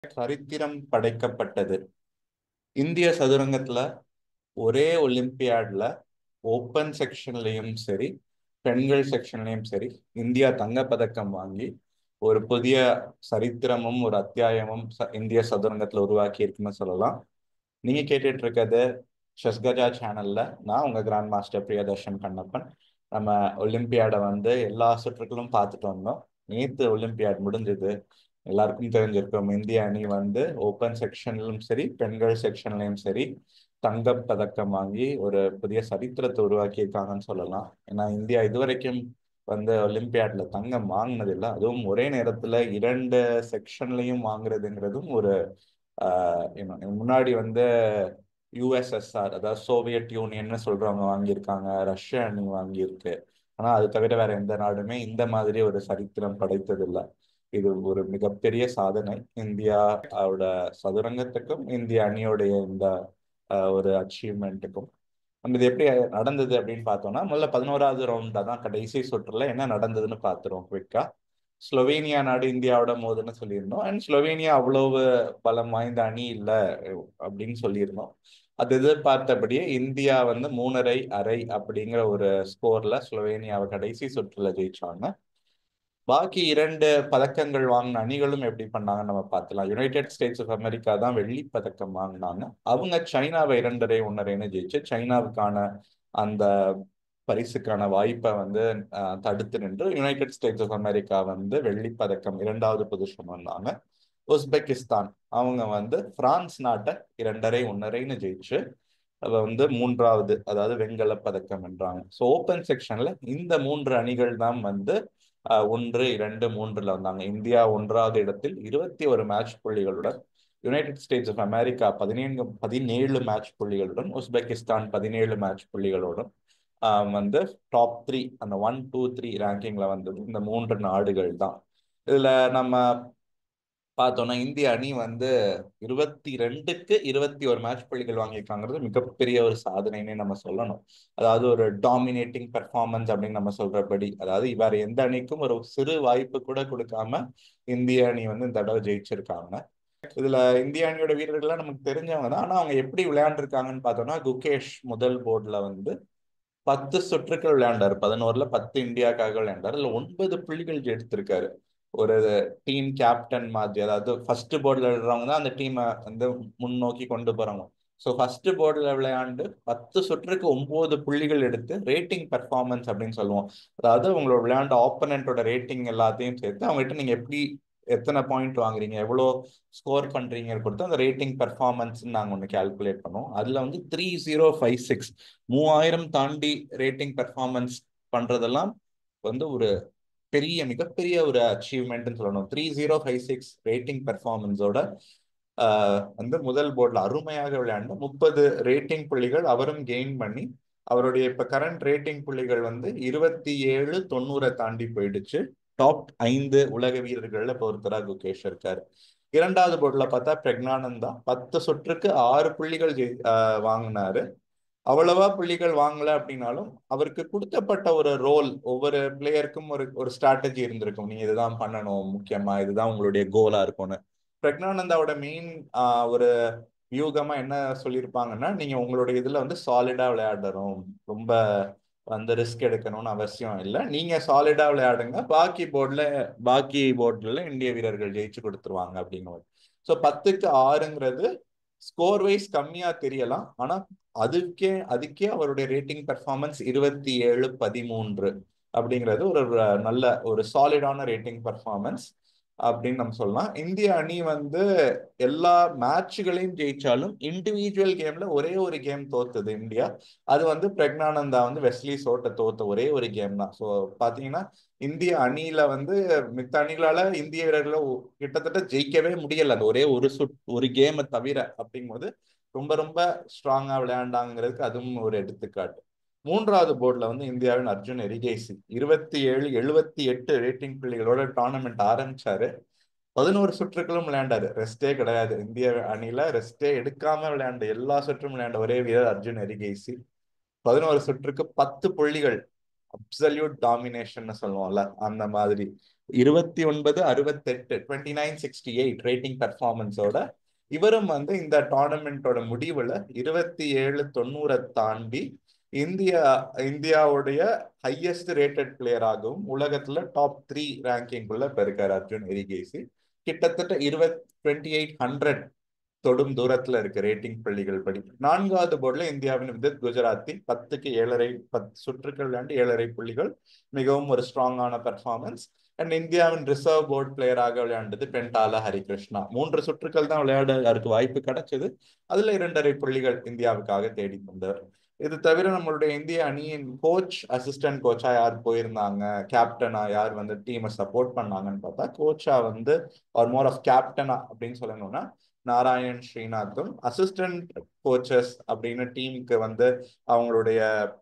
சரித்திரம் படைக்கப்பட்டது இந்திய சதுரங்கத்துல ஒரே ஒலிம்பியாட்ல ஓப்பன் செக்ஷன்லயும் சரி பெண்கள் செக்ஷன்லயும் சரி இந்தியா தங்கப்பதக்கம் வாங்கி ஒரு புதிய சரித்திரமும் ஒரு அத்தியாயமும் ச- இந்திய சதுரங்கத்துல உருவாக்கி இருக்குன்னு சொல்லலாம் நீங்க கேட்டுட்டு இருக்கிறது ஷஸ்கஜா சேனல்ல நான் உங்க கிராண்ட் மாஸ்டர் பிரியதர்ஷன் கண்ணப்பன் நம்ம ஒலிம்பியாடை வந்து எல்லா சுற்றுகளும் பார்த்துட்டு வந்தோம் நேத்து ஒலிம்பியாட் முடிஞ்சது எல்லாருக்கும் தெரிஞ்சிருக்கும் இந்திய அணி வந்து ஓப்பன் செக்ஷன்லயும் சரி பெண்கள் செக்ஷன்லயும் சரி தங்கப் பதக்கம் வாங்கி ஒரு புதிய சரித்திரத்தை உருவாக்கி இருக்காங்கன்னு சொல்லலாம் ஏன்னா இந்தியா இதுவரைக்கும் வந்து ஒலிம்பியாட்ல தங்கம் வாங்கினதில்லை அதுவும் ஒரே நேரத்துல இரண்டு செக்ஷன்லயும் வாங்குறதுங்கிறதும் ஒரு ஆஹ் you know, முன்னாடி வந்து யுஎஸ்எஸ்ஆர் அதாவது சோவியட் யூனியன்னு சொல்றவங்க வாங்கியிருக்காங்க ரஷ்ய அணி வாங்கியிருக்கு ஆனா அது தவிர வேற எந்த நாடுமே இந்த மாதிரி ஒரு சரித்திரம் படைத்ததில்லை இது ஒரு மிகப்பெரிய சாதனை இந்தியாவோட சதுரங்கத்துக்கும் இந்திய அணியோடைய இந்த ஆஹ், ஒரு அச்சீவ்மெண்ட்டுக்கும் நம்ம இது எப்படி நடந்தது அப்படின்னு பார்த்தோம்னா முதல்ல பதினோராவது ரவுண்டா தான் கடைசி சுற்றுல என்ன நடந்ததுன்னு பார்த்துருவோம் குவிக்கா ஸ்லோவேனியா நாடு இந்தியாவோட மோதுன்னு சொல்லியிருந்தோம் அண்ட் ஸ்லோவேனியா அவ்வளவு பலம் வாய்ந்த அணி இல்லை அப்படின்னு சொல்லியிருந்தோம் அது எதிர்பார்த்தபடியே இந்தியா வந்து மூணரை அரை அப்படிங்கிற ஒரு ஸ்கோர்ல ஸ்லோவேனியாவை கடைசி சுற்றுல ஜெயிச்சாங்க பாக்கி இரண்டு பதக்கங்கள் வாங்கின அணிகளும் எப்படி பண்ணாங்கன்னு நம்ம பார்க்கலாம் யுனைடெட் ஸ்டேட்ஸ் ஆஃப் அமெரிக்கா தான் வெள்ளி பதக்கம் வாங்கினாங்க அவங்க சைனாவை இரண்டரை ஒன்னரைன்னு ஜெயிச்சு சைனாவுக்கான அந்த பரிசுக்கான வாய்ப்பை வந்து அஹ், தடுத்து நின்று யுனைடெட் ஸ்டேட்ஸ் ஆஃப் அமெரிக்கா வந்து வெள்ளி பதக்கம் இரண்டாவது பொசிஷன் வந்தாங்க உஸ்பெகிஸ்தான் அவங்க வந்து பிரான்ஸ் நாட்டை இரண்டரை ஒன்னரைன்னு ஜெயிச்சு அவ வந்து மூன்றாவது அதாவது வெண்கல பதக்கம் வென்றாங்க ஸோ ஓப்பன் செக்ஷன்ல இந்த மூன்று அணிகள் தான் வந்து அஹ், ஒன்று இரண்டு மூன்றுல வந்தாங்க இந்தியா ஒன்றாவது இடத்தில் இருபத்தி ஒரு மேட்ச் புள்ளிகளுடன் யுனைடெட் ஸ்டேட்ஸ் ஆஃப் அமெரிக்கா பதினேழு பதினேழு மேட்ச் புள்ளிகளுடன் உஸ்பெகிஸ்தான் பதினேழு மேட்ச் புள்ளிகளுடன் ஆஹ் வந்து டாப் த்ரீ அந்த ஒன் டூ த்ரீ ரேங்கிங்ல வந்தது இந்த மூன்று நாடுகள் தான் இதுல நம்ம பார்த்தோம்னா இந்திய அணி வந்து இருபத்தி ரெண்டுக்கு இருபத்தி ஒரு மேட்ச் புள்ளிகள் வாங்கியிருக்காங்கிறது மிகப்பெரிய ஒரு சாதனைன்னு நம்ம சொல்லணும் அதாவது ஒரு டாமினேட்டிங் பெர்ஃபார்மன்ஸ் அப்படின்னு நம்ம சொல்றபடி அதாவது வேற எந்த அணிக்கும் ஒரு சிறு வாய்ப்பு கூட கொடுக்காம இந்திய அணி வந்து இந்த தடவை ஜெயிச்சிருக்காங்க இதுல இந்திய அணியோட வீரர்கள்லாம் நமக்கு தெரிஞ்சவங்க தான் ஆனா அவங்க எப்படி விளையாண்டுருக்காங்கன்னு பார்த்தோம்னா குகேஷ் முதல் போர்டுல வந்து பத்து சுற்றுக்கள் விளையாண்டாரு பதினோருல பத்து இந்தியாக்காக விளையாண்டாரு இல்ல ஒன்பது புள்ளிகள் எடுத்திருக்காரு ஒரு டீம் கேப்டன் மாதிரி அதாவது ஃபர்ஸ்ட் போர்டில் விளையாடுறவங்க தான் அந்த டீமை வந்து முன்னோக்கி கொண்டு போறாங்க ஸோ ஃபர்ஸ்ட் போர்டில் விளையாண்டு பத்து சுற்றுக்கு ஒன்பது புள்ளிகள் எடுத்து ரேட்டிங் பெர்ஃபார்மன்ஸ் அப்படின்னு சொல்லுவோம் அதாவது உங்களோட விளையாண்ட ஆப்பனண்டோட ரேட்டிங் எல்லாத்தையும் சேர்த்து அவங்ககிட்ட நீங்க எப்படி எத்தனை பாயிண்ட் வாங்குறீங்க எவ்வளோ ஸ்கோர் பண்றீங்க பொறுத்து அந்த ரேட்டிங் பெர்ஃபார்மன்ஸ் நாங்கள் ஒன்று கால்குலேட் பண்ணுவோம் அதுல வந்து த்ரீ ஜீரோ ஃபைவ் சிக்ஸ் மூவாயிரம் தாண்டி ரேட்டிங் பெர்ஃபார்மன்ஸ் பண்றதெல்லாம் வந்து ஒரு பெரிய மிகப்பெரிய ஒரு அச்சீவ்மெண்ட்னு சொல்லணும் three zero five six rating பெர்ஃபார்மன்ஸோட வந்து முதல் போர்டில் அருமையாக விளையாண்டு முப்பது ரேட்டிங் புள்ளிகள் அவரும் கெயின் பண்ணி அவருடைய இப்ப கரண்ட் ரேட்டிங் புள்ளிகள் வந்து இருபத்தி ஏழு தொண்ணூறை தாண்டி போயிடுச்சு டாப் ஐந்து உலக வீரர்கள்ல இப்ப ஒருத்தரா குகேஷ் இருக்காரு இரண்டாவது போர்டுல பார்த்தா பிரக்னானந்தா பத்து சுற்றுக்கு ஆறு புள்ளிகள் ஜெயி- ஆஹ் வாங்கினாரு அவ்வளவா புள்ளிகள் வாங்கல அப்படின்னாலும் அவருக்கு கொடுக்கப்பட்ட ஒரு ரோல் ஒவ்வொரு பிளேயருக்கும் ஒரு ஒரு ஸ்ட்ராட்டஜி இருந்திருக்கும் நீங்க இதுதான் பண்ணணும் முக்கியமா இதுதான் உங்களுடைய கோலா இருக்கும்னு பிரக்னானந்தாவோட மெயின் ஒரு வியூகமா என்ன சொல்லியிருப்பாங்கன்னா நீங்க உங்களுடைய இதுல வந்து சாலிடா விளையாடணும் ரொம்ப வந்து ரிஸ்க் எடுக்கணும்னு அவசியம் இல்லை நீங்க சாலிடா விளையாடுங்க பாக்கி போர்டுல பாக்கி போர்டுல இந்திய வீரர்கள் ஜெயிச்சு கொடுத்துருவாங்க அப்படிங்கிறது ஸோ பத்துக்கு ஆறுங்கிறது ஸ்கோர் வைஸ் கம்மியா தெரியலாம் ஆனா அதுக்கே அதுக்கே அவருடைய ரேட்டிங் பெர்ஃபார்மன்ஸ் இருபத்தி ஏழு பதிமூன்று அப்படிங்கிறது ஒரு ர- நல்ல ஒரு சாலிடான ரேட்டிங் பெர்ஃபார்மன்ஸ் அப்படின்னு நம்ம சொல்லலாம் இந்திய அணி வந்து எல்லா மேட்ச்களையும் ஜெயிச்சாலும் இண்டிவிஜுவல் கேம்ல ஒரே ஒரு கேம் தோத்தது இந்தியா அது வந்து பிரக்னானந்தா வந்து வெஸ்லி சோட்டை தோத்த ஒரே ஒரு கேம் தான் ஸோ பாத்தீங்கன்னா இந்திய அணியில வந்து மித்த அணிகளால இந்திய வீரர்களை ஒ- கிட்டத்தட்ட ஜெயிக்கவே முடியல அந்த ஒரே ஒரு சுட் ஒரு கேமை தவிர அப்படிங்கும்போது ரொம்ப ரொம்ப ஸ்ட்ராங்கா விளையாண்டாங்கிறதுக்கு அதுவும் ஒரு எடுத்துக்காட்டு மூன்றாவது போர்டுல வந்து இந்தியாவின் அர்ஜுன் எரிகேசி இருபத்தி ஏழு எழுபத்தி எட்டு ரேட்டிங் புள்ளிகளோட டோர்னமெண்ட் ஆரம்பிச்சாரு பதினோரு சுற்றுக்களும் விளையாண்டாரு ரெஸ்டே கிடையாது இந்திய அணியில ரெஸ்டே எடுக்காம விளையாண்ட எல்லா சுற்றும் விளையாண்ட ஒரே வீரர் அர்ஜுன் எரிகேசி பதினோரு சுற்றுக்கு பத்து புள்ளிகள் அப்சல்யூட் டாமினேஷன் சொல்லுவோம்ல அந்த மாதிரி இருபத்தி ஒன்பது அறுபத்தெட்டு twenty nine sixty eight rating பெர்ஃபார்மன்ஸோட இவரும் வந்து இந்த டோர்னமெண்டோட முடிவுல இருபத்தி ஏழு தொண்ணூறை தாண்டி இந்தியா இந்தியாவுடைய ஹையஸ்ட் ரேட்டட் பிளேயராகவும் உலகத்துல டாப் த்ரீ ரேங்கிங் உள்ள பெருக்கார் அர்ஜுன் எரிகேசி கிட்டத்தட்ட இருபத் டுவெண்ட்டி எயிட் ஹண்ட்ரட் தொடும் தூரத்துல இருக்கு ரேட்டிங் புள்ளிகள் படி நான்காவது போர்டுல இந்தியாவின் விதித் குஜராத்தி பத்துக்கு ஏழரை பத்து சுற்றுக்கள் விளையாண்டு ஏழரை புள்ளிகள் மிகவும் ஒரு ஸ்ட்ராங்கான பெர்ஃபார்மன்ஸ் அண்ட் இந்தியாவின் ரிசர்வ் போர்ட் பிளேயராக விளையாண்டது பென்டால ஹரிகிருஷ்ணா மூன்று சுற்றுக்கள் தான் விளையாட அவருக்கு வாய்ப்பு கிடைச்சது அதுல இரண்டரை புள்ளிகள் இந்தியாவுக்காக தேடி கொண்டவர் இது தவிர நம்மளுடைய இந்திய அணியின் கோச் அசிஸ்டன்ட் கோச்சா யார் போயிருந்தாங்க கேப்டனா யார் வந்து டீமை சப்போர்ட் பண்ணாங்கன்னு பார்த்தா கோச்சா வந்து ஆர் மோர் ஆஃப் கேப்டனா அப்படின்னு சொல்லணும்னா நாராயண் ஸ்ரீநாத்தும் அசிஸ்டன்ட் கோச்சஸ் அப்படின்னு டீமுக்கு வந்து அவங்களுடைய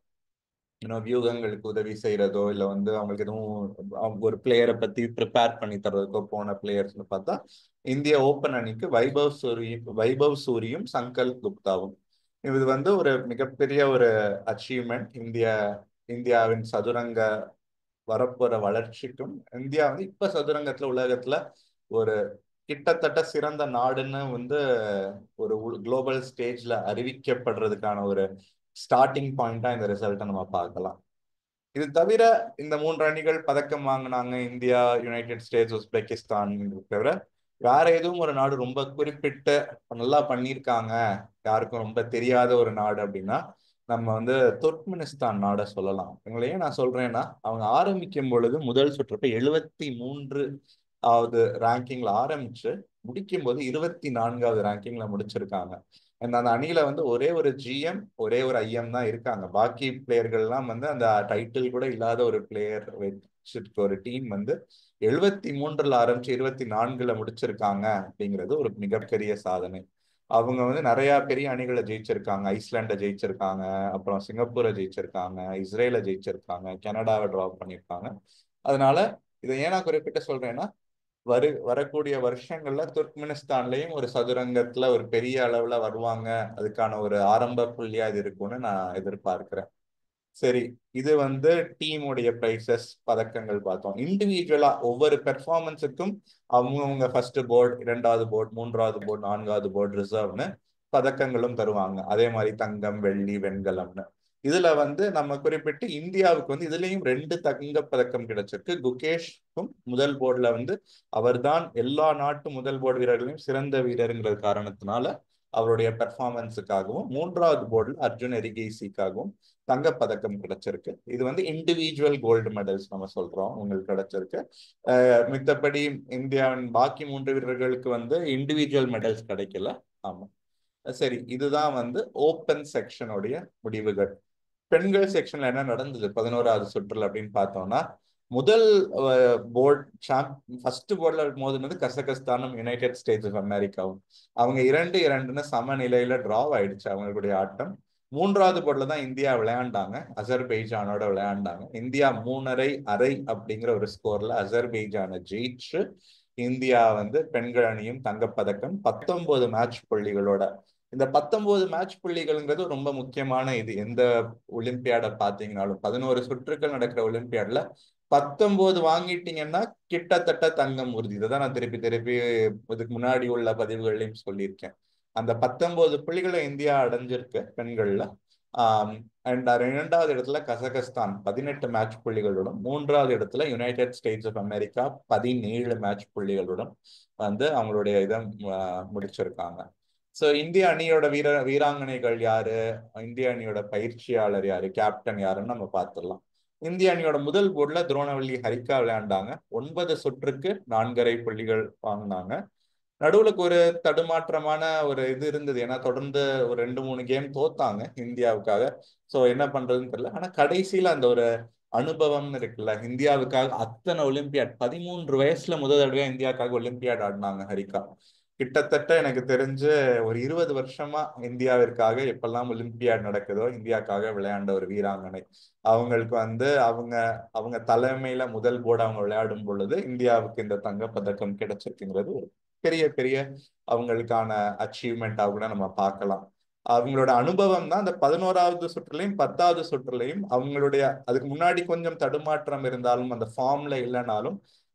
இன்னும் வியூகங்களுக்கு உதவி செய்யறதோ இல்லை வந்து அவங்களுக்கு எதுவும் ஒரு பிளேயரை பத்தி ப்ரிப்பேர் பண்ணி தர்றதுக்கோ போன பிளேயர்ஸ்னு பார்த்தா இந்திய ஓப்பன் அணிக்கு வைபவ் சூரி வைபவ் சூரியும் சங்கல்ப் குப்தாவும் இது வந்து ஒரு மிகப்பெரிய ஒரு அச்சீவ்மெண்ட் இந்திய இந்தியாவின் சதுரங்க வரப்போற வளர்ச்சிக்கும் இந்தியா வந்து இப்ப சதுரங்கத்துல உலகத்துல ஒரு கிட்டத்தட்ட சிறந்த நாடுன்னு வந்து ஒரு குளோபல் ஸ்டேஜ்ல அறிவிக்கப்படுறதுக்கான ஒரு ஸ்டார்டிங் பாயிண்டா இந்த ரிசல்ட்டை நம்ம பார்க்கலாம் இது தவிர இந்த மூன்று அணிகள் பதக்கம் வாங்கினாங்க இந்தியா யுனைடெட் ஸ்டேட்ஸ் உஸ்பெகிஸ்தான் தவிர வேற எதுவும் ஒரு நாடு ரொம்ப குறிப்பிட்டு நல்லா பண்ணியிருக்காங்க யாருக்கும் ரொம்ப தெரியாத ஒரு நாடு அப்படின்னா நம்ம வந்து துர்க்மெனிஸ்தான் நாடை சொல்லலாம் இவங்களையே நான் சொல்றேன்னா அவங்க ஆரம்பிக்கும் பொழுது முதல் சுற்றப்ப எழுபத்தி மூன்று ஆவது ரேங்கிங்ல ஆரம்பிச்சு முடிக்கும் போது இருபத்தி நான்காவது ரேங்கிங்ல முடிச்சிருக்காங்க அந்த அணியில வந்து ஒரே ஒரு ஜிஎம் ஒரே ஒரு ஐஎம் தான் இருக்காங்க பாக்கி பிளேயர்கள்லாம் வந்து அந்த டைட்டில் கூட இல்லாத ஒரு பிளேயர் வச்சிருக்க ஒரு டீம் வந்து எழுபத்தி மூன்றுல ஆரம்பிச்சு இருபத்தி நான்குல முடிச்சிருக்காங்க அப்படிங்கிறது ஒரு மிகப்பெரிய சாதனை அவங்க வந்து நிறைய பெரிய அணிகளை ஜெயிச்சிருக்காங்க ஐஸ்லாண்டை ஜெயிச்சிருக்காங்க அப்புறம் சிங்கப்பூரை ஜெயிச்சிருக்காங்க இஸ்ரேலை ஜெயிச்சிருக்காங்க கனடாவை ட்ராப் பண்ணியிருக்காங்க அதனால இதை ஏன் நான் குறிப்பிட்டு சொல்றேன்னா வரு வரக்கூடிய வருஷங்கள்ல துர்க்மெனிஸ்தான்லயும் ஒரு சதுரங்கத்துல ஒரு பெரிய அளவுல வருவாங்க அதுக்கான ஒரு ஆரம்ப புள்ளியா இது இருக்கும்னு நான் எதிர்பார்க்கிறேன் சரி இது வந்து டீமுடைய பிரைசஸ் பதக்கங்கள் பார்த்தோம் இண்டிவிஜுவலா ஒவ்வொரு பெர்ஃபார்மன்ஸுக்கும் அவங்கவுங்க ஃபர்ஸ்ட் போர்டு இரண்டாவது போர்டு மூன்றாவது போர்டு நான்காவது போர்டு ரிசர்வ்னு பதக்கங்களும் தருவாங்க அதே மாதிரி தங்கம் வெள்ளி வெண்கலம்னு இதுல வந்து நம்ம குறிப்பிட்டு இந்தியாவுக்கு வந்து இதுலயும் ரெண்டு தங்க பதக்கம் கிடைச்சிருக்கு குகேஷ்க்கும் முதல் போர்டுல வந்து அவர்தான் எல்லா நாட்டு முதல் போர்டு வீரர்களையும் சிறந்த வீரருங்கிற காரணத்தினால அவருடைய பெர்ஃபார்மன்ஸுக்காகவும் மூன்றாவது போர்டில் அர்ஜுன் எரிகேசிக்காகவும் தங்கப்பதக்கம் கிடைச்சிருக்கு இது வந்து இண்டிவிஜுவல் கோல்டு மெடல்ஸ் நம்ம சொல்றோம் உங்களுக்கு கிடைச்சிருக்கு மித்தபடி இந்தியாவின் பாக்கி மூன்று வீரர்களுக்கு வந்து இண்டிவிஜுவல் மெடல்ஸ் கிடைக்கல ஆமா சரி இதுதான் வந்து ஓப்பன் செக்ஷனுடைய முடிவுகள் பெண்கள் செக்ஷன்ல என்ன நடந்தது பதினோராவது சுற்றுல அப்படின்னு பார்த்தோம்னா முதல் போர்ட் சாம்ப் ஃபர்ஸ்ட் போர்ட்ல மோதுனது கசகஸ்தானும் யுனைடெட் ஸ்டேட்ஸ் ஆஃப் அமெரிக்காவும் அவங்க இரண்டு இரண்டுன்னு சமநிலையில டிராவ் ஆயிடுச்சு அவங்களுடைய ஆட்டம் மூன்றாவது போர்ட்ல தான் இந்தியா விளையாண்டாங்க அசர்பெய்ஜானோட விளையாண்டாங்க இந்தியா மூணரை அரை அப்படிங்கிற ஒரு ஸ்கோர்ல அசர்பெய்ஜானை ஜெயிச்சு இந்தியா வந்து பெண்கள் அணியும் தங்கப்பதக்கம் பத்தொன்பது மேட்ச் புள்ளிகளோட இந்த பத்தொன்பது மேட்ச் புள்ளிகள்ங்கிறது ரொம்ப முக்கியமான இது எந்த ஒலிம்பியாடை பார்த்தீங்கனாலும் பதினோரு சுற்றுக்கள் நடக்கிற ஒலிம்பியாட்ல பத்தொன்பது வாங்கிட்டீங்கன்னா கிட்டத்தட்ட தங்கம் உறுதி இதை தான் நான் திருப்பி திருப்பி இதுக்கு முன்னாடி உள்ள பதிவுகள்லையும் சொல்லியிருக்கேன் அந்த பத்தொன்பது புள்ளிகளை இந்தியா அடைஞ்சிருக்கு பெண்கள்ல ஆஹ் அண்ட் இரண்டாவது இடத்துல கசகஸ்தான் பதினெட்டு மேட்ச் புள்ளிகளுடன் மூன்றாவது இடத்துல யுனைடெட் ஸ்டேட்ஸ் ஆஃப் அமெரிக்கா பதினேழு மேட்ச் புள்ளிகளுடன் வந்து அவங்களுடைய இதை முடிச்சிருக்காங்க ஸோ இந்திய அணியோட வீர வீராங்கனைகள் யாரு இந்திய அணியோட பயிற்சியாளர் யாரு கேப்டன் யாருன்னு நம்ம பார்த்துடலாம் இந்திய அணியோட முதல் போர்டில் துரோணவல்லி ஹரிக்கா விளையாண்டாங்க ஒன்பது சுற்றுக்கு நான்கரை புள்ளிகள் வாங்கினாங்க நடுவுலுக்கு ஒரு தடுமாற்றமான ஒரு இது இருந்தது ஏன்னா தொடர்ந்து ஒரு ரெண்டு மூணு கேம் தோத்தாங்க இந்தியாவுக்காக ஸோ என்ன பண்றதுன்னு தெரியல ஆனா கடைசியில அந்த ஒரு அனுபவம்னு இருக்குல்ல இந்தியாவுக்காக அத்தனை ஒலிம்பியாட் பதிமூன்று வயசுல முதல் தடவையா இந்தியாவுக்காக ஒலிம்பியாட் ஆடினாங்க ஹரிகா கிட்டத்தட்ட எனக்கு தெரிஞ்சு ஒரு இருபது வருஷமா இந்தியாவிற்காக எப்பெல்லாம் ஒலிம்பியாட் நடக்குதோ இந்தியாவுக்காக விளையாண்ட ஒரு வீராங்கனை அவங்களுக்கு வந்து அவங்க அவங்க தலைமையில முதல் போர்டு அவங்க விளையாடும் பொழுது இந்தியாவுக்கு இந்த தங்கப்பதக்கம் கிடைச்சிருக்குங்கிறது ஒரு பெரிய பெரிய அவங்களுக்கான அச்சீவ்மெண்ட்டாக கூட நம்ம பார்க்கலாம் அவங்களோட அனுபவம் தான் அந்த பதினோராவது சுற்றுலையும் பத்தாவது சுற்றுலையும் அவங்களுடைய அதுக்கு முன்னாடி கொஞ்சம் தடுமாற்றம் இருந்தாலும் அந்த ஃபார்ம்ல இல்லைனாலும்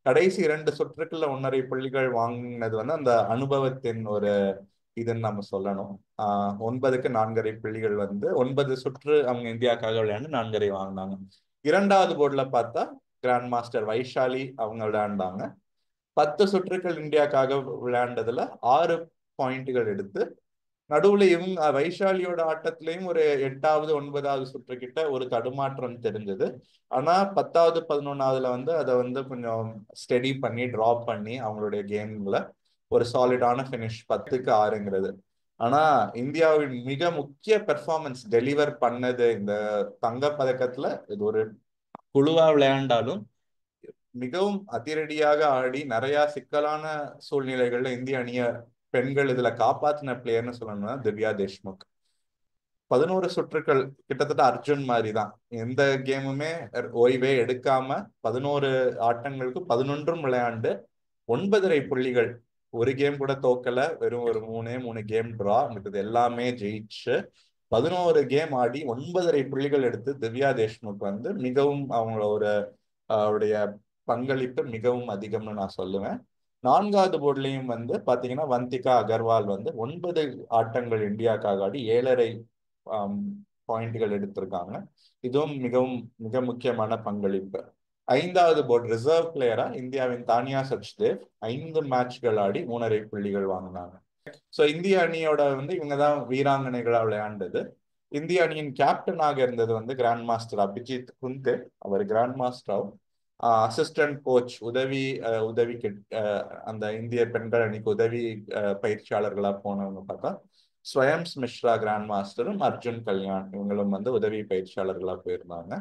கடைசி இரண்டு சுற்றுக்குள்ள ஒன்றரை புள்ளிகள் வாங்கினது வந்து அந்த அனுபவத்தின் ஒரு இதுன்னு நம்ம சொல்லணும் ஆஹ் ஒன்பதுக்கு நான்கரை புள்ளிகள் வந்து ஒன்பது சுற்று அவங்க இந்தியாவுக்காக விளையாண்டு நான்கரை வாங்கினாங்க இரண்டாவது போர்டுல பார்த்தா கிராண்ட் மாஸ்டர் வைஷாலி அவங்க விளையாண்டாங்க பத்து சுற்றுக்கள் இந்தியாவுக்காக விளையாண்டதுல ஆறு பாயிண்ட்கள் எடுத்து நடுவுல இவங்க வைஷாலியோட ஆட்டத்திலையும் ஒரு எட்டாவது ஒன்பதாவது சுற்று கிட்ட ஒரு தடுமாற்றம் தெரிஞ்சது ஆனா பத்தாவது பதினொன்னாவதுல வந்து அதை வந்து கொஞ்சம் ஸ்டெடி பண்ணி டிராப் பண்ணி அவங்களுடைய கேம்ல ஒரு சாலிடான ஃபினிஷ் பத்துக்கு ஆறுங்கிறது ஆனா இந்தியாவின் மிக முக்கிய பெர்ஃபார்மன்ஸ் டெலிவர் பண்ணது இந்த தங்க பதக்கத்துல இது ஒரு குழுவா விளையாண்டாலும் மிகவும் அதிரடியாக ஆடி நிறைய சிக்கலான சூழ்நிலைகள்ல இந்திய அணிய பெண்கள் இதுல காப்பாத்தின பிளேயர்னு சொல்லணும்னா திவ்யா தேஷ்முக் பதினோரு சுற்றுக்கள் கிட்டத்தட்ட அர்ஜுன் மாதிரி தான் எந்த கேமுமே ஓய்வே எடுக்காம பதினோரு ஆட்டங்களுக்கு பதினொன்றும் விளையாண்டு ஒன்பதரை புள்ளிகள் ஒரு கேம் கூட தோக்கல வெறும் ஒரு மூணே மூணு கேம் டிரா மற்றது எல்லாமே ஜெயிச்சு பதினோரு கேம் ஆடி ஒன்பதரை புள்ளிகள் எடுத்து திவ்யா தேஷ்முக் வந்து மிகவும் அவங்களோட அவருடைய பங்களிப்பு மிகவும் அதிகம்னு நான் சொல்லுவேன் நான்காவது போர்ட்லையும் வந்து பாத்தீங்கன்னா வந்திகா அகர்வால் வந்து ஒன்பது ஆட்டங்கள் இந்தியாவுக்காக ஆடி ஏழரை பாயிண்ட்கள் எடுத்திருக்காங்க இதுவும் மிகவும் மிக முக்கியமான பங்களிப்பு ஐந்தாவது போர்டு ரிசர்வ் பிளேயரா இந்தியாவின் தானியா சச்தேவ் ஐந்து மேட்ச்கள் ஆடி மூணரை புள்ளிகள் வாங்கினாங்க ஸோ இந்திய அணியோட வந்து இவங்க தான் வீராங்கனைகளா விளையாண்டது இந்திய அணியின் கேப்டனாக இருந்தது வந்து கிராண்ட் மாஸ்டர் அபிஜித் குந்தே அவர் கிராண்ட் மாஸ்டராகவும் அசிஸ்டன்ட் கோச் உதவி உதவி அந்த இந்திய பெண்கள் அணிக்கு உதவி பயிற்சியாளர்களா போனவங்க பார்த்தா ஸ்வயம்ஸ் மிஸ்ரா கிராண்ட் மாஸ்டரும் அர்ஜுன் கல்யாண் இவங்களும் வந்து உதவி பயிற்சியாளர்களா போயிருந்தாங்க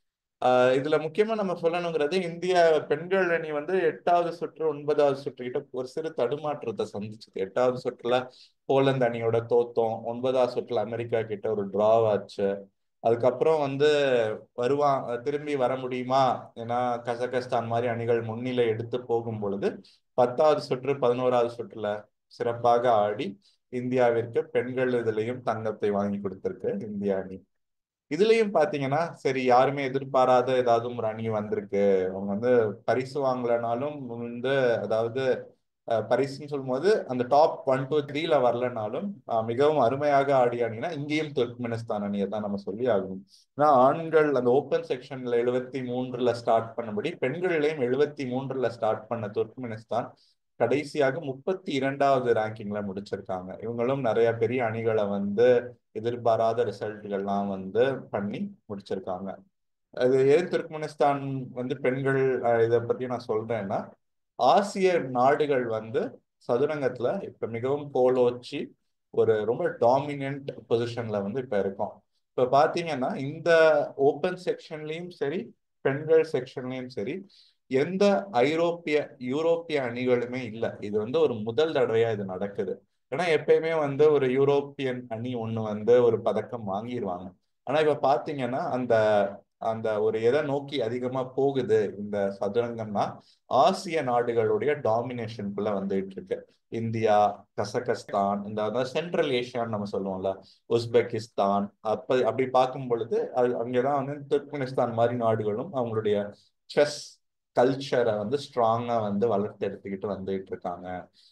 இதுல முக்கியமா நம்ம சொல்லணுங்கிறது இந்திய பெண்கள் அணி வந்து எட்டாவது சுற்று ஒன்பதாவது சுற்று கிட்ட ஒரு சிறு தடுமாற்றத்தை சந்திச்சது எட்டாவது சுற்றுல போலந்து அணியோட தோத்தோம் ஒன்பதாவது சுற்றுல அமெரிக்கா கிட்ட ஒரு டிராவ் ஆச்சு அதுக்கப்புறம் வந்து வருவான் திரும்பி வர முடியுமா ஏன்னா கசகஸ்தான் மாதிரி அணிகள் முன்னிலை எடுத்து போகும் பொழுது பத்தாவது சுற்று பதினோராவது சுற்றுல சிறப்பாக ஆடி இந்தியாவிற்கு பெண்கள் இதுலயும் தங்கத்தை வாங்கி கொடுத்திருக்கு இந்திய அணி இதுலயும் பாத்தீங்கன்னா சரி யாருமே எதிர்பாராத ஏதாவது ஒரு அணி வந்திருக்கு அவங்க வந்து பரிசு வாங்கலனாலும் வந்து அதாவது பரிசுன்னு சொல்லும்போது அந்த டாப் ஒன் டூ த்ரீல வரலனாலும் மிகவும் அருமையாக ஆடிய அணினா இங்கேயும் துர்க்மெனிஸ்தான் அணியை தான் நம்ம சொல்லி ஆகணும் ஏன்னா ஆண்கள் அந்த ஓப்பன் செக்ஷன்ல எழுபத்தி மூன்றுல ஸ்டார்ட் பண்ணபடி பெண்களிலையும் எழுபத்தி மூன்றுல ஸ்டார்ட் பண்ண துர்க்மெனிஸ்தான் கடைசியாக முப்பத்தி இரண்டாவது ரேங்கிங்ல முடிச்சிருக்காங்க இவங்களும் நிறைய பெரிய அணிகளை வந்து எதிர்பாராத ரிசல்ட்கள்லாம் வந்து பண்ணி முடிச்சிருக்காங்க அது ஏன் துர்க்மெனிஸ்தான் வந்து பெண்கள் இதை பத்தி நான் சொல்றேன்னா ஆசிய நாடுகள் வந்து சதுரங்கத்துல இப்ப மிகவும் கோலோச்சி ஒரு ரொம்ப டாமினன்ட் பொசிஷன்ல வந்து இப்ப இருக்கோம் இப்ப பாத்தீங்கன்னா இந்த ஓப்பன் செக்ஷன்லயும் சரி பெண்கள் செக்ஷன்லயும் சரி எந்த ஐரோப்பிய யூரோப்பிய அணிகளுமே இல்லை இது வந்து ஒரு முதல் தடவையா இது நடக்குது ஏன்னா எப்பயுமே வந்து ஒரு யூரோப்பியன் அணி ஒண்ணு வந்து ஒரு பதக்கம் வாங்கிடுவாங்க ஆனா இப்ப பாத்தீங்கன்னா அந்த அந்த ஒரு எதை நோக்கி அதிகமா போகுது இந்த சதுரங்கம்னா ஆசிய நாடுகளுடைய டாமினேஷனுக்குள்ள வந்துட்டு இருக்கு இந்தியா கசகஸ்தான் இந்த சென்ட்ரல் ஏஷியான்னு நம்ம சொல்லுவோம்ல உஸ்பெகிஸ்தான் அப்ப அப்படி பார்க்கும் பொழுது அது அங்கேதான் வந்து துர்க்மெனிஸ்தான் மாதிரி நாடுகளும் அவங்களுடைய செஸ் கல்ச்சரை வந்து ஸ்ட்ராங்கா வந்து வளர்த்து எடுத்துக்கிட்டு வந்துகிட்டு இருக்காங்க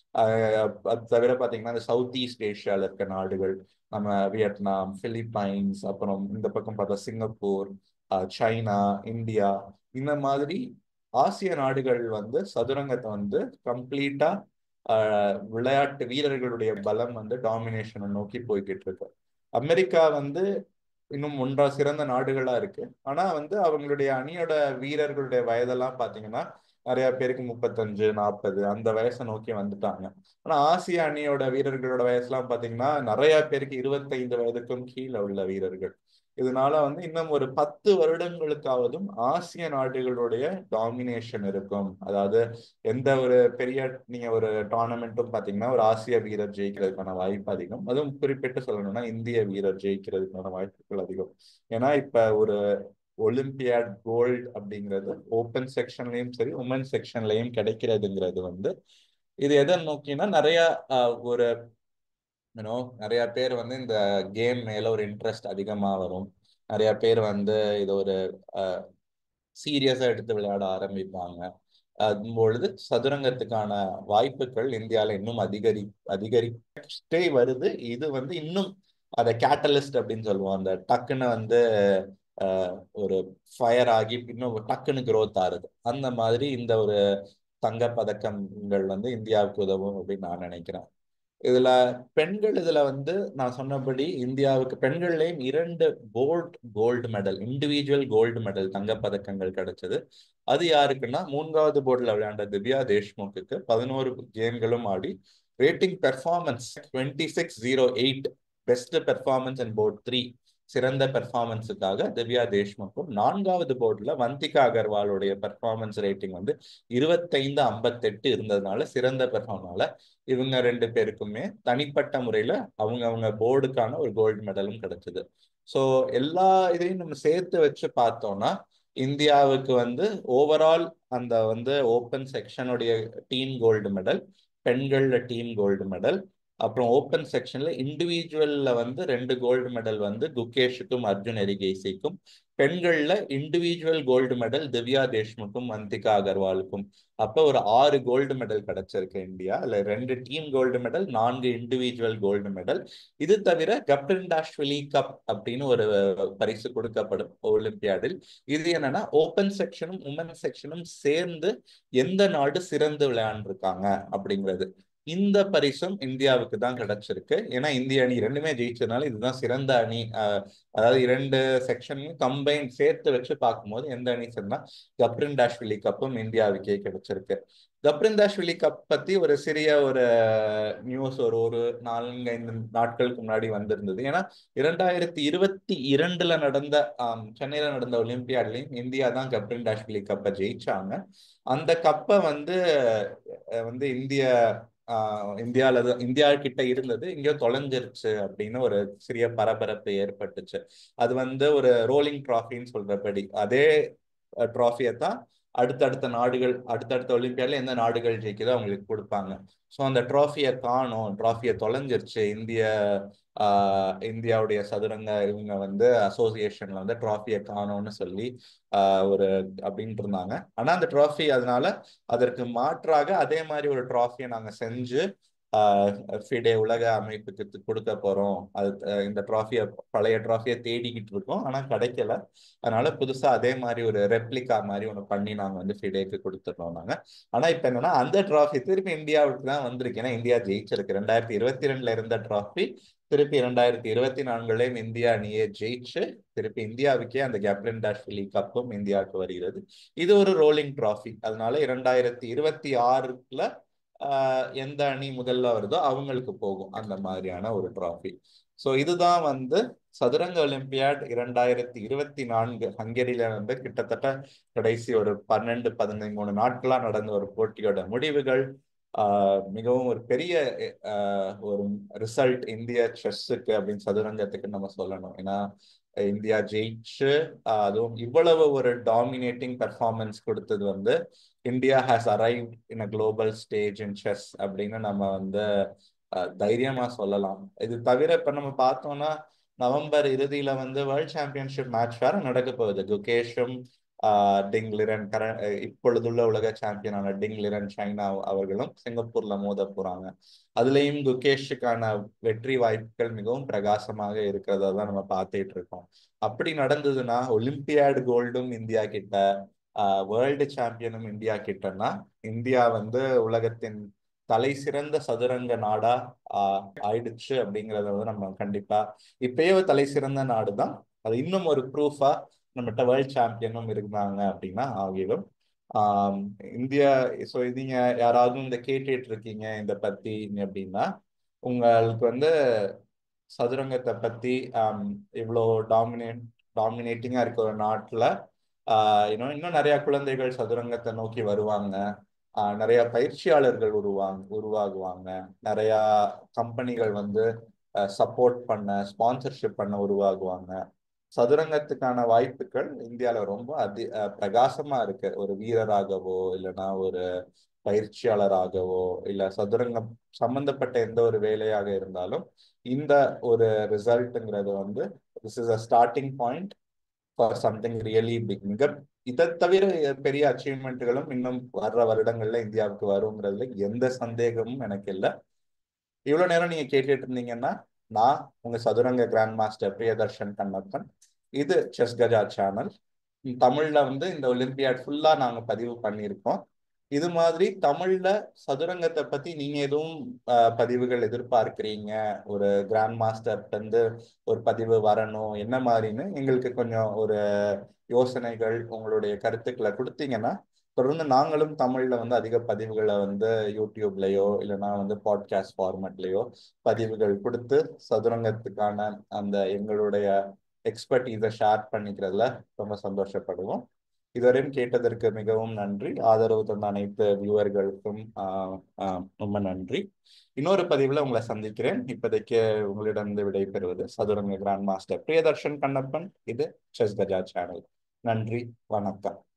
அது தவிர பாத்தீங்கன்னா இந்த சவுத் ஈஸ்ட் ஏஷியால இருக்க நாடுகள் நம்ம வியட்நாம் பிலிப்பைன்ஸ் அப்புறம் இந்த பக்கம் பார்த்தா சிங்கப்பூர் சைனா இந்தியா இந்த மாதிரி ஆசிய நாடுகள் வந்து சதுரங்கத்தை வந்து கம்ப்ளீட்டா விளையாட்டு வீரர்களுடைய பலம் வந்து டாமினேஷனை நோக்கி போய்கிட்டு இருக்கு அமெரிக்கா வந்து இன்னும் ஒன்றா சிறந்த நாடுகளா இருக்கு ஆனா வந்து அவங்களுடைய அணியோட வீரர்களுடைய வயதெல்லாம் பாத்தீங்கன்னா நிறைய பேருக்கு முப்பத்தஞ்சு நாற்பது அந்த வயசை நோக்கி வந்துட்டாங்க ஆனா ஆசிய அணியோட வீரர்களோட வயசுலாம் பாத்தீங்கன்னா நிறைய பேருக்கு இருபத்தைந்து வயதுக்கும் கீழே உள்ள வீரர்கள் இதனால வந்து இன்னும் ஒரு பத்து வருடங்களுக்காவதும் ஆசிய நாடுகளுடைய டாமினேஷன் இருக்கும் அதாவது எந்த ஒரு பெரிய நீங்க ஒரு டோர்னமெண்ட்டும் பாத்தீங்கன்னா ஒரு ஆசிய வீரர் ஜெயிக்கிறதுக்கான வாய்ப்பு அதிகம் அதுவும் குறிப்பிட்டு சொல்லணும்னா இந்திய வீரர் ஜெயிக்கிறதுக்கான வாய்ப்புகள் அதிகம் ஏன்னா இப்ப ஒரு ஒலிம்பியாட் கோல்டு அப்படிங்கிறது ஓப்பன் செக்ஷன்லயும் சரி உமன் செக்ஷன்லயும் கிடைக்கிறதுங்கிறது வந்து இது எதை நோக்கினா நிறைய ஒரு யூனோ நிறைய பேர் வந்து இந்த கேம் மேல ஒரு இன்ட்ரெஸ்ட் அதிகமா வரும் நிறைய பேர் வந்து இது ஒரு சீரியஸா எடுத்து விளையாட ஆரம்பிப்பாங்க பொழுது சதுரங்கத்துக்கான வாய்ப்புகள் இந்தியாவில் இன்னும் அதிகரி அதிகரிச்சிட்டே வருது இது வந்து இன்னும் அதை கேட்டலிஸ்ட் அப்படின்னு சொல்லுவோம் அந்த டக்குன்னு வந்து ஒரு ஃபயர் ஆகி இன்னும் டக்குன்னு க்ரோத் ஆகுது அந்த மாதிரி இந்த ஒரு தங்க பதக்கங்கள் வந்து இந்தியாவுக்கு உதவும் அப்படின்னு நான் நினைக்கிறேன் இதுல பெண்கள் இதுல வந்து நான் சொன்னபடி இந்தியாவுக்கு பெண்கள்லயும் இரண்டு போல்ட் gold medal individual gold medal தங்க பதக்கங்கள் கிடைச்சது அது யாருக்குன்னா மூன்றாவது போர்டில் விளையாண்ட திவ்யா தேஷ்முக்கு பதினோரு கேம்களும் ஆடி rating performance twenty six zero eight best performance and board three சிறந்த பெர்ஃபார்மன்ஸுக்காக திவ்யா தேஷ்முக்கும் நான்காவது போர்டில் வந்திகா அகர்வாலுடைய பெர்ஃபார்மன்ஸ் ரேட்டிங் வந்து இருபத்தைந்து ஐம்பத்தெட்டு இருந்ததுனால சிறந்த பெர்ஃபார்மனால இவங்க ரெண்டு பேருக்குமே தனிப்பட்ட முறையில் அவங்க அவங்க போர்டுக்கான ஒரு கோல்டு மெடலும் கிடைச்சது ஸோ எல்லா இதையும் நம்ம சேர்த்து வச்சு பார்த்தோம்னா இந்தியாவுக்கு வந்து ஓவரால் அந்த வந்து ஓப்பன் செக்ஷனுடைய டீம் கோல்டு மெடல் பெண்கள்ல டீம் கோல்டு மெடல் அப்புறம் ஓப்பன் செக்ஷன்ல இண்டிவிஜுவல்ல வந்து ரெண்டு கோல்டு மெடல் வந்து குகேஷுக்கும் அர்ஜுன் எரிகேசிக்கும் பெண்கள்ல இண்டிவிஜுவல் கோல்டு மெடல் திவ்யா தேஷ்முக்கும் வந்திகா அகர்வாலுக்கும் அப்ப ஒரு ஆறு கோல்டு மெடல் கிடைச்சிருக்கு இந்தியா இல்ல ரெண்டு டீம் கோல்டு மெடல் நான்கு இண்டிவிஜுவல் கோல்டு மெடல் இது தவிர கப்டன் டாஷ்வெலி கப் அப்படின்னு ஒரு பரிசு கொடுக்கப்படும் ஒலிம்பியாடில் இது என்னன்னா ஓப்பன் செக்ஷனும் உமன் செக்ஷனும் சேர்ந்து எந்த நாடு சிறந்து விளையாண்டுருக்காங்க அப்படிங்கிறது இந்த பரிசும் இந்தியாவுக்கு தான் கிடைச்சிருக்கு ஏன்னா இந்திய அணி ரெண்டுமே ஜெயிச்சதுனால இதுதான் சிறந்த அணி அதாவது இரண்டு செக்ஷனையும் கம்பைன் சேர்த்து வச்சு பார்க்கும்போது எந்த அணி சொன்னா கப்ரின் டாஷ்விலி கப்பும் இந்தியாவுக்கே கிடைச்சிருக்கு கப்ரின் டாஷ்விலி கப் பத்தி ஒரு சிறிய ஒரு நியூஸ் ஒரு ஒரு நான்கு ஐந்து நாட்களுக்கு முன்னாடி வந்திருந்தது ஏன்னா இரண்டாயிரத்தி இருபத்தி இரண்டுல நடந்த சென்னையில நடந்த ஒலிம்பியாட்லயும் இந்தியா தான் கப்ரின் டாஷ்விலி கப்பை ஜெயிச்சாங்க அந்த கப்பை வந்து வந்து இந்திய இந்தியாவில இந்தியா கிட்ட இருந்தது இங்கேயோ தொலைஞ்சிருச்சு அப்படின்னு ஒரு சிறிய பரபரப்பு ஏற்பட்டுச்சு அது வந்து ஒரு ரோலிங் ட்ராஃபின்னு சொல்றபடி அதே ட்ராஃபியை தான் அடுத்தடுத்த நாடுகள் அடுத்தடுத்த ஒலிம்பியாட்ல எந்த நாடுகள் ஜெயிக்குதோ அவங்களுக்கு கொடுப்பாங்க ஸோ அந்த ட்ராஃபியை காணும் ட்ராஃபியை தொலைஞ்சிருச்சு இந்திய ஆஹ் இந்தியாவுடைய சதுரங்க இவங்க வந்து அசோசியேஷன்ல வந்து ட்ராஃபியை காணும்னு சொல்லி ஆஹ் ஒரு அப்படின்ட்டு இருந்தாங்க ஆனா அந்த ட்ராஃபி அதனால அதற்கு மாற்றாக அதே மாதிரி ஒரு ட்ராஃபியை நாங்க செஞ்சு ஃபிடே உலக அமைப்புக்கு கொடுக்க போறோம் அது இந்த ட்ராஃபியை பழைய ட்ராஃபியை தேடிக்கிட்டு இருக்கோம் ஆனா கிடைக்கல அதனால புதுசா அதே மாதிரி ஒரு ரெப்ளிகா மாதிரி ஒன்று பண்ணி நாங்க வந்து ஃபிடேக்கு கொடுத்துருந்தோம் நாங்க ஆனா இப்ப என்னன்னா அந்த ட்ராஃபி திருப்பி இந்தியாவுக்கு தான் வந்திருக்கு ஏன்னா இந்தியா ஜெயிச்சிருக்கு ரெண்டாயிரத்தி இருபத்தி ரெண்டுல இருந்த ட்ராஃபி திருப்பி இரண்டாயிரத்தி இருபத்தி நான்குலயும் இந்தியா அணியை ஜெயிச்சு திருப்பி இந்தியாவுக்கே அந்த கேப்டன் டாஷ்விலி கப்பும் இந்தியாவுக்கு வருகிறது இது ஒரு ரோலிங் ட்ராஃபி அதனால இரண்டாயிரத்தி இருபத்தி ஆறுல எந்த அணி முதல்ல வருதோ அவங்களுக்கு போகும் அந்த மாதிரியான ஒரு ட்ராஃபி ஸோ இதுதான் வந்து சதுரங்க ஒலிம்பியாட் இரண்டாயிரத்தி இருபத்தி நான்கு ஹங்கேரியில வந்து கிட்டத்தட்ட கடைசி ஒரு பன்னெண்டு பதினைந்து மூணு நாட்களா நடந்த ஒரு போட்டியோட முடிவுகள் மிகவும் ஒரு பெரிய ஒரு ரிசல்ட் இந்திய செஸ்ஸுக்கு அப்படின்னு சதுரங்கத்துக்கு நம்ம சொல்லணும் ஏன்னா இந்தியா ஜெயிச்சு அதுவும் இவ்வளவு ஒரு டாமினேட்டிங் பெர்ஃபார்மன்ஸ் கொடுத்தது வந்து India has arrive in a global stage in chess அப்படின்னு நம்ம வந்து தைரியமா சொல்லலாம் இது தவிர இப்ப நம்ம பார்த்தோம்னா நவம்பர் இறுதியில வந்து வேர்ல்ட் சாம்பியன்ஷிப் மேட்ச் வேற நடக்க போகுது குகேஷும் டிங் லிரன் கர இப்பொழுதுள்ள உலக சாம்பியனான டிங் லிரன் சைனா அவர்களும் சிங்கப்பூர்ல மோத போறாங்க அதுலயும் குகேஷுக்கான வெற்றி வாய்ப்புகள் மிகவும் பிரகாசமாக இருக்கிறதா தான் நம்ம பார்த்துட்டு இருக்கோம் அப்படி நடந்ததுன்னா ஒலிம்பியாடு கோல்டும் இந்தியா கிட்ட வேர்ல்டு சாம்பியனும் இந்தியா கிட்டனா இந்தியா வந்து உலகத்தின் தலை சிறந்த சதுரங்க நாடா ஆஹ் ஆயிடுச்சு அப்படிங்கறத வந்து நம்ம கண்டிப்பா இப்பயே தலை சிறந்த நாடு தான் அது இன்னும் ஒரு ப்ரூஃபா நம்மகிட்ட வேர்ல்ட் சாம்பியனும் இருந்தாங்க அப்படின்னா ஆகிடும் ஆஹ் இந்தியா ஸோ நீங்க யாராவது இந்த கேட்டுட்டு இருக்கீங்க இந்த பத்தி அப்படின்னா உங்களுக்கு வந்து சதுரங்கத்தை பத்தி ஆஹ் இவ்வளோ டாமினேட் டாமினேட்டிங்கா இருக்க ஒரு நாட்டுல ஆஹ் இன்னும் இன்னும் நிறைய குழந்தைகள் சதுரங்கத்தை நோக்கி வருவாங்க ஆஹ் நிறைய பயிற்சியாளர்கள் உருவாங்க உருவாகுவாங்க நிறைய கம்பெனிகள் வந்து சப்போர்ட் பண்ண ஸ்பான்சர்ஷிப் பண்ண உருவாகுவாங்க சதுரங்கத்துக்கான வாய்ப்புகள் இந்தியாவில் ரொம்ப அதி பிரகாசமா இருக்கு ஒரு வீரராகவோ இல்லைன்னா ஒரு பயிற்சியாளராகவோ இல்ல சதுரங்கம் சம்பந்தப்பட்ட எந்த ஒரு வேலையாக இருந்தாலும் இந்த ஒரு ரிசல்ட்ங்கிறது வந்து this is a starting point for something really big மிக இதை தவிர பெரிய அச்சீவ்மெண்ட்டுகளும் இன்னும் வர்ற வருடங்கள்ல இந்தியாவுக்கு வருங்கிறதுல எந்த சந்தேகமும் எனக்கு இல்லை இவ்வளவு நேரம் நீங்க கேட்டுட்டு இருந்தீங்கன்னா நான் உங்க சதுரங்க கிராண்ட் மாஸ்டர் பிரியதர்ஷன் கண்ணப்பன் இது செஸ் கஜா சேனல் தமிழ்ல வந்து இந்த ஒலிம்பியாட் ஃபுல்லா நாங்க பதிவு பண்ணியிருக்கோம் இது மாதிரி தமிழ்ல சதுரங்கத்தை பத்தி நீங்க எதுவும் அஹ், பதிவுகள் எதிர்பார்க்கிறீங்க ஒரு கிராண்ட் மாஸ்டர் வந்து ஒரு பதிவு வரணும் என்ன மாதிரின்னு எங்களுக்கு கொஞ்சம் ஒரு யோசனைகள் உங்களுடைய கருத்துக்களை கொடுத்தீங்கன்னா தொடர்ந்து நாங்களும் தமிழ்ல வந்து அதிக பதிவுகளை வந்து யூடியூப்லயோ இல்லைன்னா வந்து பாட்காஸ்ட் ஃபார்மேட்லயோ பதிவுகள் கொடுத்து சதுரங்கத்துக்கான அந்த எங்களுடைய எக்ஸ்பர்டீஸை ஷேர் பண்ணிக்கிறதுல ரொம்ப சந்தோஷப்படுவோம் இதுவரையும் கேட்டதற்கு மிகவும் நன்றி ஆதரவு தந்த அனைத்து வியூவர்களுக்கும் ரொம்ப நன்றி இன்னொரு பதிவில் உங்களை சந்திக்கிறேன் இப்போதைக்கு உங்களிடம் விடை பெறுவது சதுரங்க கிராண்ட் மாஸ்டர் பிரியதர்ஷன் கண்ணப்பன் இது செஸ் கஜா சேனல் நன்றி வணக்கம்